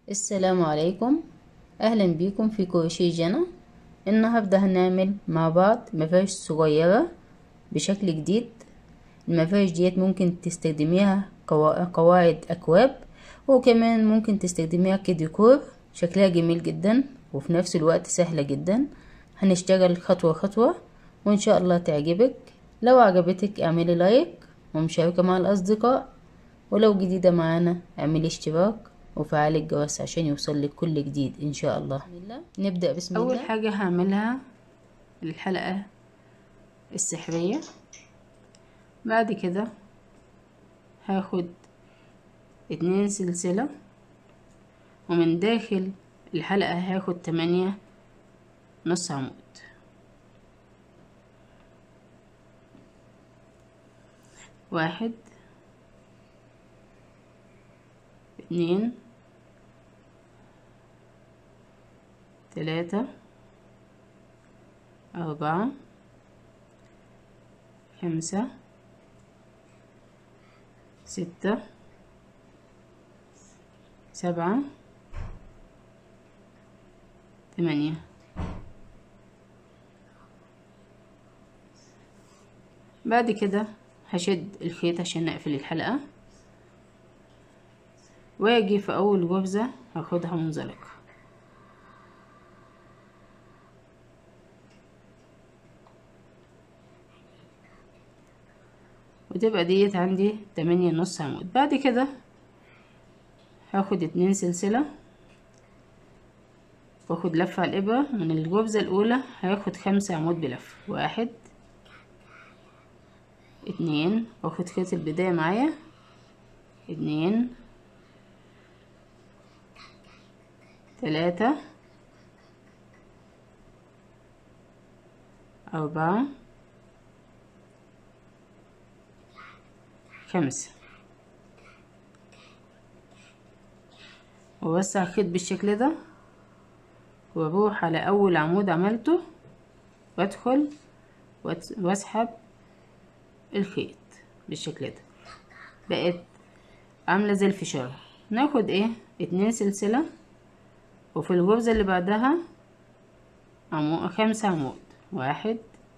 السلام عليكم اهلا بيكم في كروشيه جنى النهارده هنعمل مع بعض مفارش صغيره بشكل جديد المفارش ديت ممكن تستخدميها قوا- قواعد اكواب وكمان ممكن تستخدميها كديكور شكلها جميل جدا وفي نفس الوقت سهله جدا هنشتغل خطوه خطوه وان شاء الله تعجبك لو عجبتك اعملي لايك ومشاركه مع الاصدقاء ولو جديدة معانا اعملي اشتراك وفعلي الجرس عشان يوصلك كل جديد ان شاء الله نبدأ بسم الله اول حاجة هعملها الحلقة السحرية بعد كده هاخد اتنين سلسلة ومن داخل الحلقة هاخد تمانية نص عمود واحد اتنين تلاتة أربعة خمسة ستة سبعة ثمانية بعد كده هشد الخيط عشان اقفل الحلقة واجي في اول غرزة هاخدها منزلقة وتبقى ديت عندي تمانية نص عمود بعد كده هاخد اتنين سلسلة واخد لفة على الابرة من الغرزة الاولى هاخد خمسة عمود بلف واحد اتنين واخد خيط البداية معايا اتنين تلاتة أربعة خمسة ووسع الخيط بالشكل ده واروح على أول عمود عملته وادخل واسحب الخيط بالشكل ده بقت عاملة زي الفشار ناخد ايه اتنين سلسلة وفي الغرزة اللي بعدها عمود خمسة عمود واحد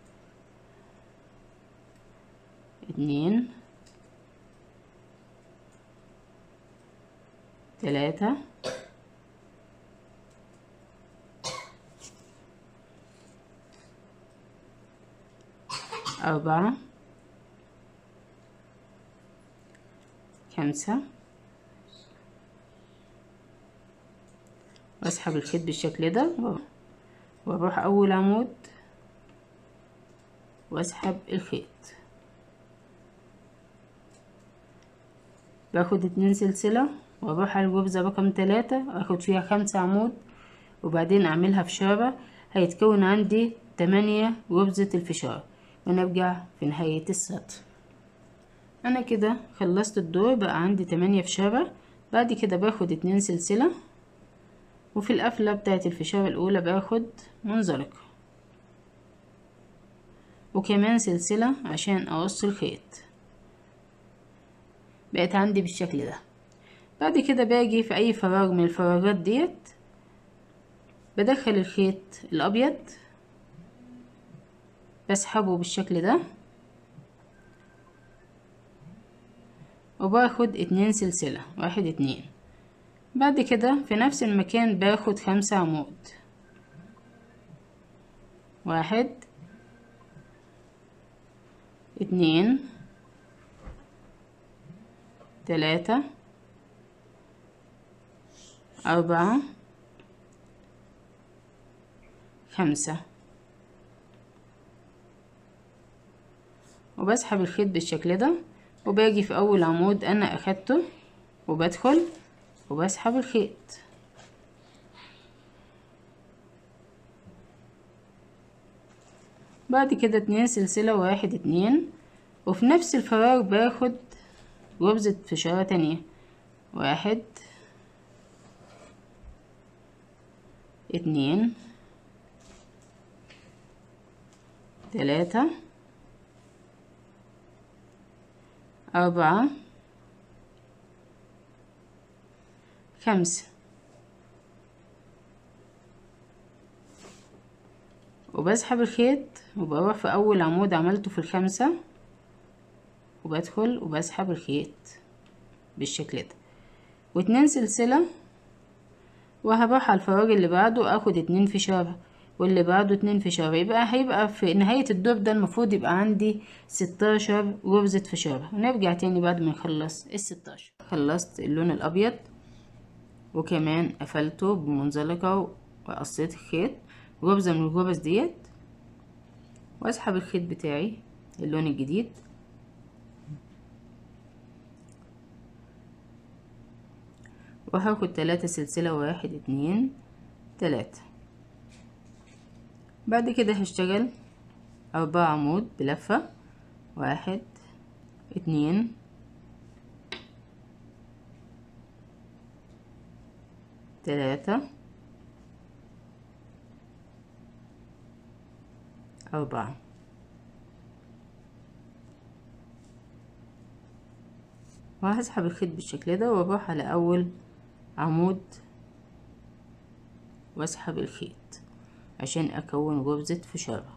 اتنين تلاتة أربعة خمسة واسحب الخيط بالشكل ده واروح اول عمود واسحب الخيط باخد اتنين سلسلة واروح على الغرزة رقم تلاتة اخد فيها خمسة عمود وبعدين اعملها فشارة هيتكون عندي تمانية غرزة الفشار ونرجع في نهاية السطر انا كده خلصت الدور بقى عندي تمانية فشارة بعد كده باخد اتنين سلسلة وفي القفلة بتاعت الفشارة الأولى باخد منزلقة وكمان سلسلة عشان أقص الخيط بقت عندي بالشكل ده بعد كده باجي في أي فراغ من الفراغات ديت بدخل الخيط الأبيض بسحبه بالشكل ده وباخد اتنين سلسلة واحد اتنين بعد كده في نفس المكان باخد خمسة عمود واحد اتنين تلاتة أربعة خمسة وبسحب الخيط بالشكل ده وباجي في أول عمود أنا أخدته وبدخل وبسحب الخيط بعد كده اتنين سلسلة واحد اتنين وفي نفس الفراغ باخد غرزة فشارة تانية واحد اتنين تلاتة أربعة خمسة وبسحب الخيط وبروح في اول عمود عملته في الخمسة وبدخل وبسحب الخيط بالشكل ده واتنين سلسلة وهروح على الفراغ اللي بعده اخد اتنين فشارة واللي بعده اتنين فشارة يبقى هيبقى في نهاية الدور ده المفروض يبقى عندي ستاشر غرزة فشارة ونرجع تاني بعد ما نخلص الستاشر خلصت اللون الابيض وكمان قفلته بمنزلقة وقصيت الخيط غرزة من الغرز ديت واسحب الخيط بتاعي اللون الجديد وهاخد تلاتة سلسلة واحد اتنين تلاتة بعد كده هشتغل أربعة عمود بلفة واحد اتنين تلاتة أربعة وهسحب الخيط بالشكل ده واروح على أول عمود واسحب الخيط عشان أكون غرزة فشارة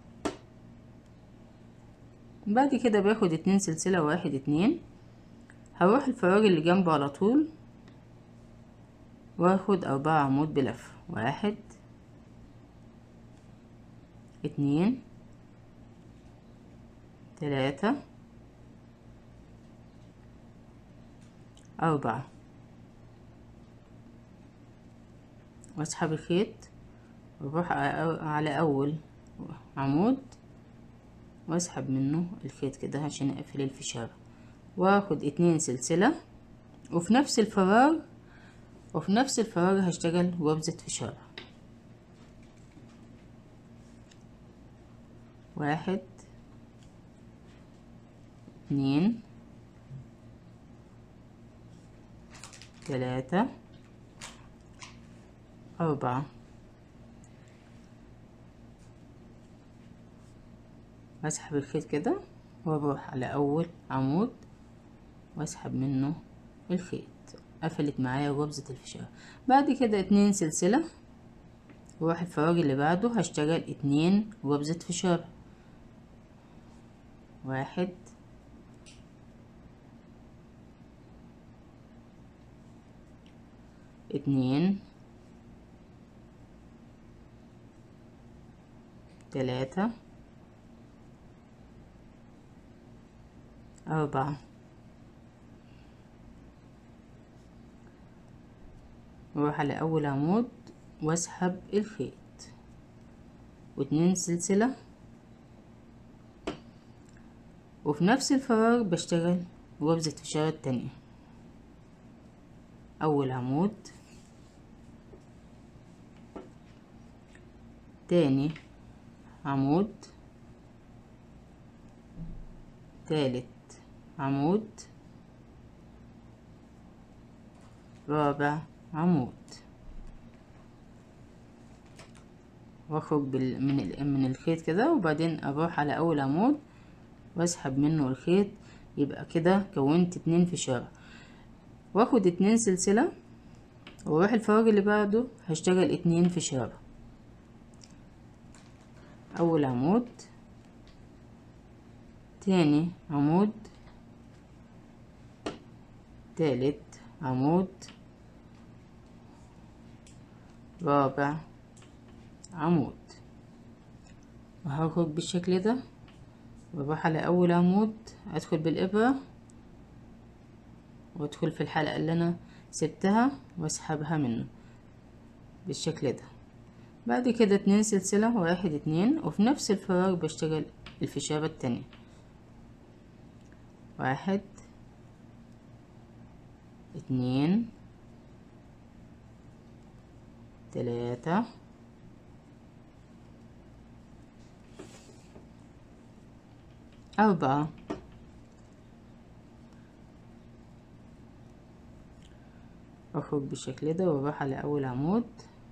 بعد كده باخد اتنين سلسلة واحد اتنين هروح الفراغ اللي جنبه على طول واخد أربعة عمود بلف واحد اتنين تلاتة أربعة واسحب الخيط واروح على أول عمود واسحب منه الخيط كده عشان اقفل الفشارة واخد اتنين سلسلة وفي نفس الفراغ وفي نفس الفراغ هشتغل غرزة فشارة واحد اتنين تلاتة أربعة واسحب الخيط كده واروح على أول عمود واسحب منه الخيط قفلت معايا غرزة الفشار بعد كده اتنين سلسلة واروح الفراغ اللي بعده هشتغل اتنين غرزة فشار واحد اتنين تلاتة أربعة واروح على أول عمود واسحب الخيط واتنين سلسلة وفي نفس الفراغ بشتغل غرزة فشار التانية أول عمود تاني عمود تالت عمود رابع عمود واخرج بال... من ال... من الخيط كده وبعدين اروح على اول عمود واسحب منه الخيط يبقى كده كونت اتنين فشارة واخد اتنين سلسلة واروح الفراغ اللي بعده هشتغل اتنين فشارة اول عمود تاني عمود تالت عمود رابع عمود وهخرج بالشكل ده واروح على اول عمود ادخل بالابرة وادخل في الحلقة اللي انا سبتها واسحبها منه بالشكل ده بعد كده اتنين سلسلة واحد اتنين وفي نفس الفراغ بشتغل الفشارة التانية واحد اتنين تلاتة أربعة أخرج بالشكل ده وأروح على أول عمود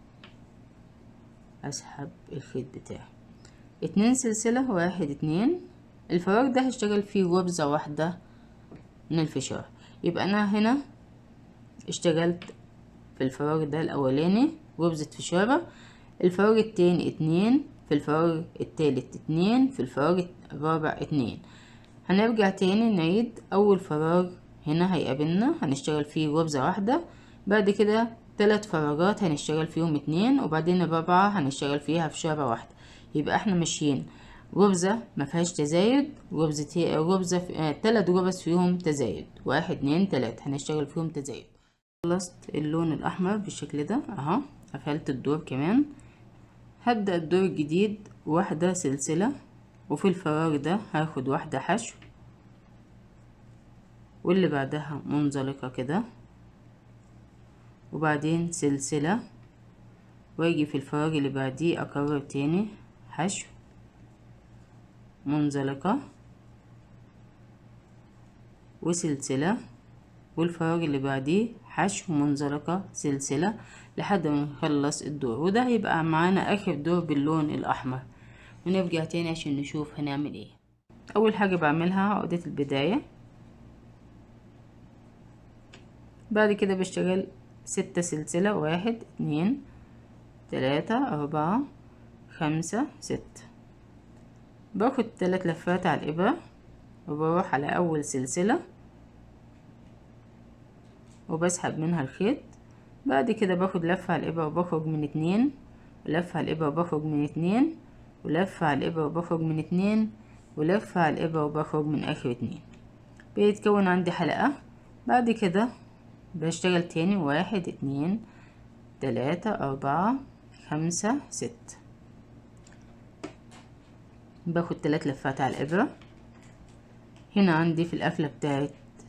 أسحب الخيط بتاعي اتنين سلسلة واحد اتنين الفراغ ده هشتغل فيه غرزة واحدة من الفشار يبقى أنا هنا اشتغلت في الفراغ ده الأولاني غرزة فشارة الفراغ التاني اتنين في الفراغ التالت اتنين في الفراغ الرابع اتنين هنرجع تاني نعيد اول فراغ هنا هيقابلنا هنشتغل فيه غرزة واحدة بعد كده تلات فراغات هنشتغل فيهم اتنين وبعدين الرابعة هنشتغل فيها في شارة واحدة يبقى احنا ماشيين غرزة ما فيهاش تزايد غرزة غرزة في... آه تلات غرز فيهم تزايد واحد اتنين تلاتة هنشتغل فيهم تزايد خلصت اللون الأحمر بالشكل ده اهو قفلت الدور كمان هبدأ الدور الجديد واحدة سلسلة وفي الفراغ ده هاخد واحدة حشو واللي بعدها منزلقة كده وبعدين سلسلة واجي في الفراغ اللي بعديه اكرر تاني حشو منزلقة وسلسلة والفراغ اللي بعديه حشو منزلقة سلسلة لحد ما نخلص الدور وده هيبقى معانا اخر دور باللون الاحمر ونرجع تاني عشان نشوف هنعمل ايه اول حاجة بعملها عقدة البداية بعد كده بشتغل ستة سلسلة واحد اتنين تلاتة أربعة خمسة ستة باخد تلات لفات على الإبرة وبروح على أول سلسلة وبسحب منها الخيط بعد كده باخد لفة على الإبرة وبخرج من اتنين ولفة على الإبرة وبخرج من اتنين ولفة على الإبرة وبخرج من اتنين ولفة على الإبرة وبخرج من آخر اتنين بيتكون عندي حلقة بعد كده بشتغل تاني واحد اتنين تلاتة أربعة خمسة ستة باخد تلات لفات على الإبرة هنا عندي في القفلة بتاعت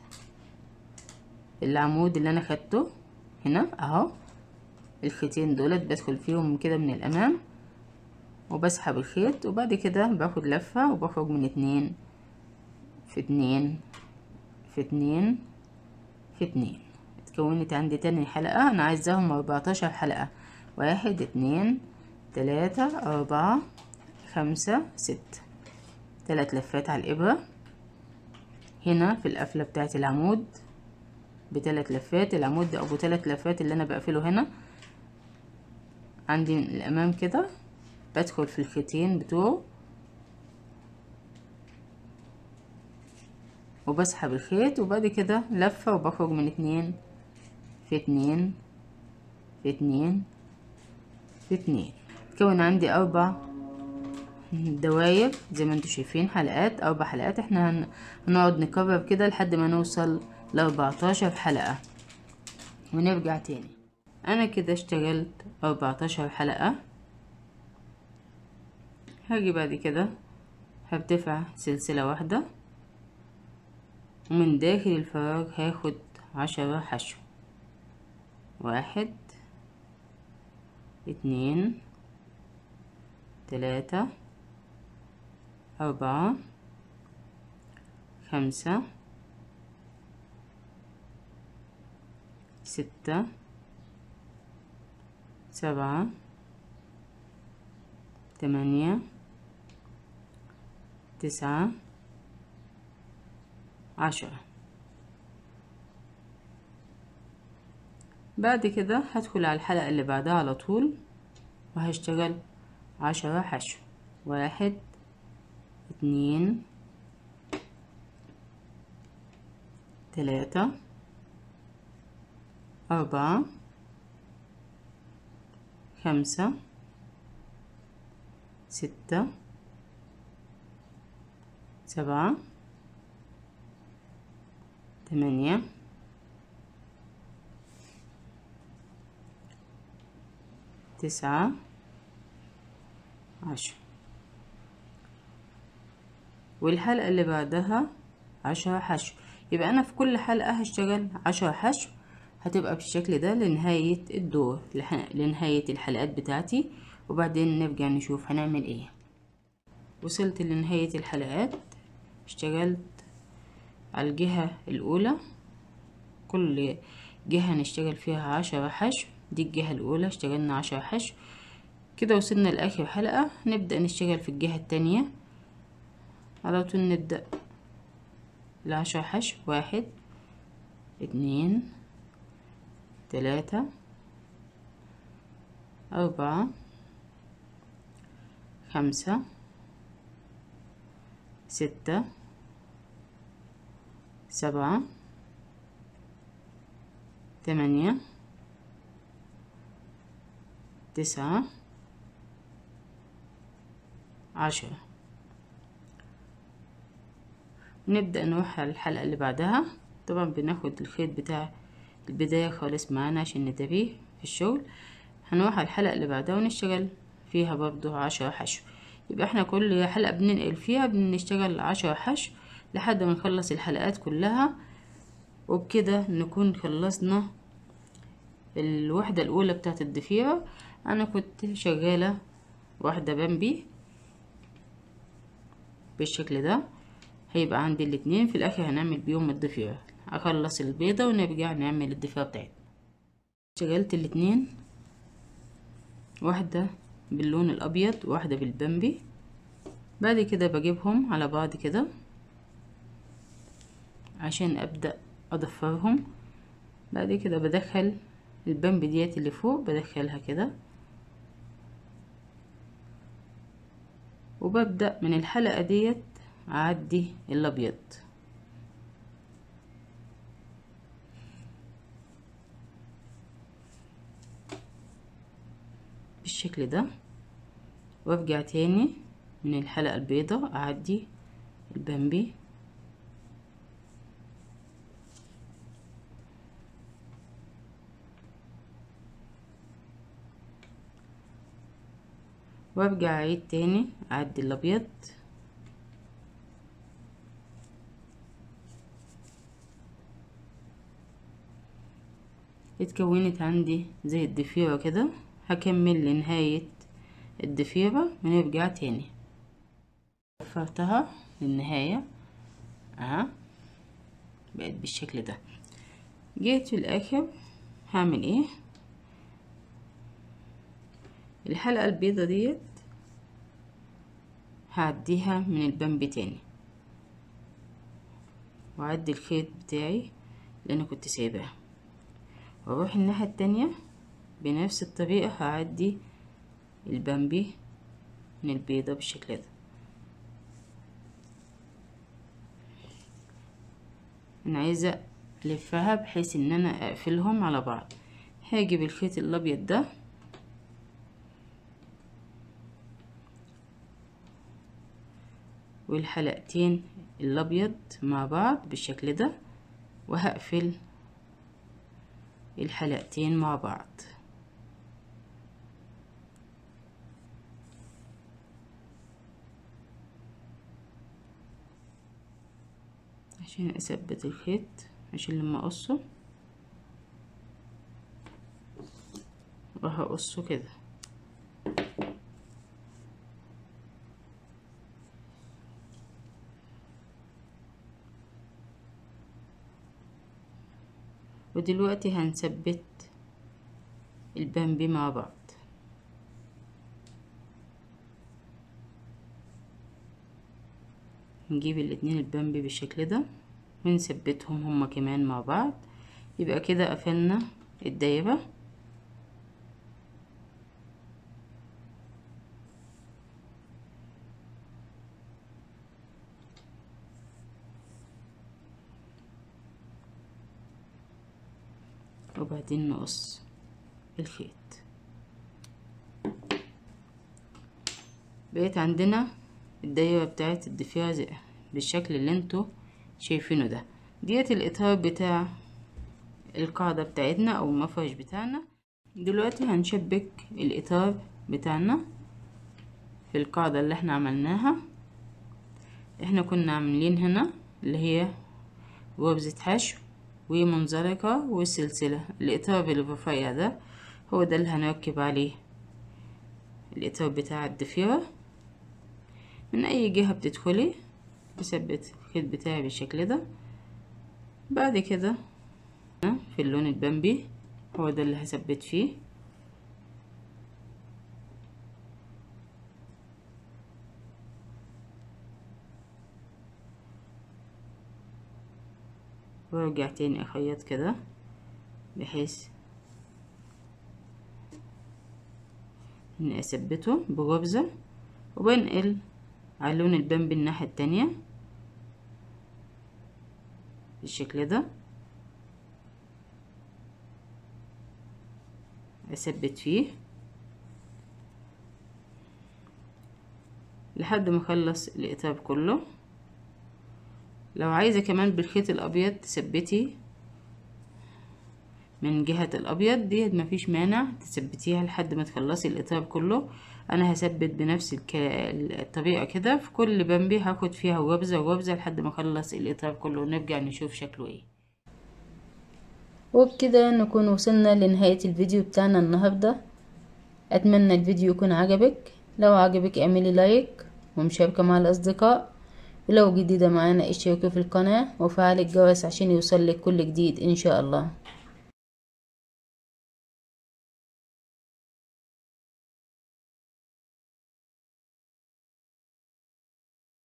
العمود اللي أنا خدته هنا أهو الخيطين دولت بدخل فيهم كده من الأمام وبسحب الخيط وبعد كده باخد لفة وبخرج من اتنين في اتنين في اتنين في اتنين اتكونت عندي تاني حلقة انا عايزاهم اربعتاشر حلقة واحد اتنين تلاتة اربعة خمسة ستة تلات لفات على الابرة هنا في القفلة بتاعة العمود بتلات لفات العمود ده ابو تلات لفات اللي انا بقفله هنا عندي من الامام كده بدخل في الخيطين بتوعه وبسحب الخيط وبعد كده لفة وبخرج من اتنين في اتنين في اتنين في اتنين تكون عندي اربع دواير زي ما انتوا شايفين حلقات اربع حلقات احنا هن... هنقعد نكرر كده لحد ما نوصل لاربعتاشر حلقة ونرجع تاني انا كده اشتغلت اربعتاشر حلقة هاجي بعد كده هرتفع سلسلة واحدة ومن داخل الفراغ هاخد عشرة حشو واحد اتنين تلاتة أربعة خمسة ستة سبعة تمانية تسعة عشرة بعد كده هدخل على الحلقة اللي بعدها على طول وهشتغل عشرة حشو واحد اتنين تلاتة أربعة خمسة ستة سبعة تمانية تسعة عشرة والحلقة اللي بعدها عشرة حشو يبقى أنا في كل حلقة هشتغل عشرة حشو هتبقى بالشكل ده لنهاية الدور لنهاية الحلقات بتاعتي وبعدين نرجع نشوف هنعمل ايه وصلت لنهاية الحلقات اشتغلت على الجهة الأولى كل جهة نشتغل فيها عشرة حشو دي الجهة الأولى اشتغلنا عشرة حشو كده وصلنا لآخر حلقة نبدأ نشتغل في الجهة التانية على طول نبدأ العشرة حشو واحد اتنين تلاتة أربعة خمسة ستة سبعة تمانية تسعة عشرة نبدأ نروح على الحلقة اللي بعدها طبعا بناخد الخيط بتاع البداية خالص معانا عشان نتابيه في الشغل هنروح على الحلقة اللي بعدها ونشتغل فيها برضو عشرة حشو يبقى احنا كل حلقة بننقل فيها بنشتغل عشرة حشو لحد ما نخلص الحلقات كلها وبكده نكون خلصنا الوحدة الأولى بتاعت الضفيرة أنا كنت شغالة واحدة بامبي بالشكل ده هيبقى عندي الاتنين في الآخر هنعمل بيهم الضفيرة أخلص البيضة ونرجع نعمل الضفيرة بتاعتنا شغلت الاتنين واحدة باللون الأبيض وواحدة بالبامبي بعد كده بجيبهم على بعض كده عشان أبدأ أضفرهم بعد كده بدخل البامبي ديت اللي فوق بدخلها كده وببدأ من الحلقة ديت أعدي الأبيض بالشكل ده وارجع تاني من الحلقة البيضة أعدي البامبي وارجع اعيد تاني اعدي الابيض اتكونت عندي زي الضفيرة كده هكمل لنهاية الضفيرة ونرجع تاني وفرتها للنهاية اها بقت بالشكل ده جيت في الاخر هعمل ايه الحلقة البيضة ديت هعديها من البامبي تاني وأعدي الخيط بتاعي اللي أنا كنت سايباه وأروح الناحية التانية بنفس الطريقة هعدي البامبي من البيضة بالشكل ده أنا عايزة ألفها بحيث إن أنا أقفلهم على بعض هاجي بالخيط الأبيض ده والحلقتين الابيض مع بعض بالشكل ده وهقفل الحلقتين مع بعض عشان اثبت الخيط عشان لما اقصه وهقصه كده ودلوقتي هنثبت البامبي مع بعض نجيب الاتنين البامبي بالشكل ده ونثبتهم هما كمان مع بعض يبقى كده قفلنا الدايرة وبعدين نقص الخيط بقيت عندنا الدايرة بتاعت الضفيرة بالشكل اللي انتوا شايفينه ده ديت الاطار بتاع القاعدة بتاعتنا او المفرش بتاعنا دلوقتي هنشبك الاطار بتاعنا في القاعدة اللي احنا عملناها احنا كنا عاملين هنا اللي هي غرزة حشو ومنزلقة والسلسلة الإطار الرفيع ده هو ده اللي هنركب عليه الإطار بتاع الضفيرة من أي جهة بتدخلي بثبت الخيط بتاعي بالشكل ده بعد كده في اللون البامبي هو ده اللي هثبت فيه وارجع تاني اخيط كده بحيث اني اثبته بغرزة وبنقل على لون البامبي الناحية التانية بالشكل ده اثبت فيه لحد ما اخلص القطاب كله لو عايزة كمان بالخيط الابيض تثبتي من جهة الابيض دي مفيش مانع تثبتيها لحد ما تخلصي القطاب كله انا هثبت بنفس الك... الطريقة كده في كل بامبي هاخد فيها غبزة وغبزة لحد ما اخلص القطاب كله ونرجع نشوف شكله ايه وبكده نكون وصلنا لنهاية الفيديو بتاعنا النهاردة اتمنى الفيديو يكون عجبك لو عجبك اعملي لايك ومشاركة مع الاصدقاء ولو جديدة معانا اشتركي في القناة وفعل الجرس عشان يوصلك كل جديد ان شاء الله